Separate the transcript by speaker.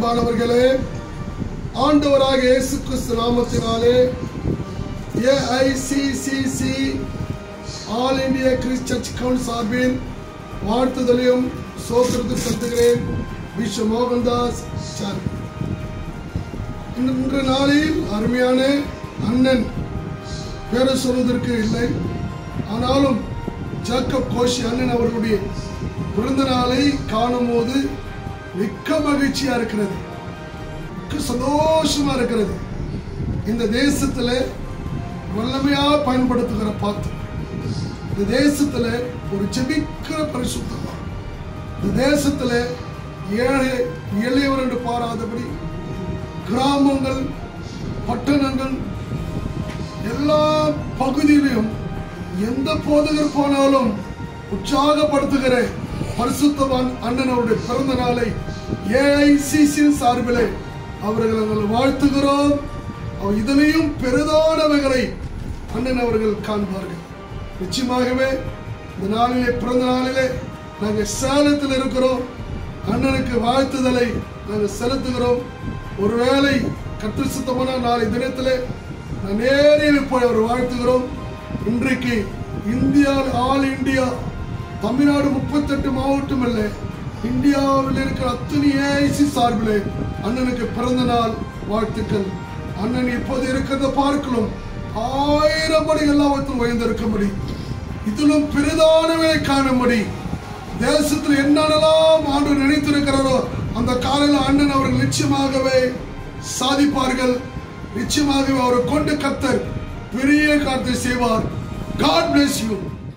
Speaker 1: அன்பானவர்களே ஆண்டவராக இயேசு கிறிஸ்து நாமத்தினாலே AICCC all India Christ church கவுண்ட் சார்பில் வாழ்த்துதலையும் சோத்திரத்தை செலுத்துகிறேன் விஸ்வ மோகன்தாஸ் சார் இன்று நாளில் அருமையான அண்ணன் பேரை சொல்வதற்கு இல்லை ஆனாலும் ஜாக்கப் கோஷி அண்ணன் அவர்களுடைய பிறந்த நாளை காணும் போது மிக்க மகிழ்ச்சியா இருக்கிறது மிக்க சந்தோஷமா இருக்கிறது இந்த தேசத்துல வல்லமையா பயன்படுத்துகிற பாத்து இந்த தேசத்துல ஒரு ஜெபிக்கிற பரிசுத்தமா இந்த தேசத்துல ஏழை எளியவர் என்று பாராதபடி கிராமங்கள் பட்டணங்கள் எல்லா பகுதியிலும் எந்த போதகர் போனாலும் உற்சாகப்படுத்துகிற பரிசுத்தவான் அண்ணன் அவருடைய பிறந்த நாளை ஏஐசிசி சார்பிலே அவர்கள் நாங்கள் வாழ்த்துகிறோம் அவர் இதனையும் பெரிதானவைகளை அண்ணன் அவர்கள் காண்பார்கள் நிச்சயமாகவே இந்த நாளிலே பிறந்த நாளிலே நாங்கள் சேலத்தில் இருக்கிறோம் அண்ணனுக்கு வாழ்த்துதலை நாங்கள் செலுத்துகிறோம் ஒருவேளை கற்று சுத்தமான நாளை தினத்திலே நான் நேரில் போய் அவர் வாழ்த்துகிறோம் இன்றைக்கு இந்தியா ஆல் இந்தியா தமிழ்நாடு முப்பத்தெட்டு மாவட்டம் அல்ல இந்தியாவில் இருக்கிற அத்தனை ஏஐசி சார்பிலே அண்ணனுக்கு பிறந்த நாள் வாழ்த்துக்கள் அண்ணன் இப்போது இருக்கிறத பார்க்கலாம் ஆயிரம் படி எல்லாவற்றும் உயர்ந்திருக்கும்படி இதிலும் பெரிதானவை காணும்படி தேசத்தில் என்னென்னலாம் ஆண்டு நினைத்திருக்கிறாரோ அந்த காலையில் அண்ணன் அவர்கள் நிச்சயமாகவே சாதிப்பார்கள் நிச்சயமாகவே அவரை கொண்டு கத்தர் பெரிய காரியத்தை செய்வார் காட் bless you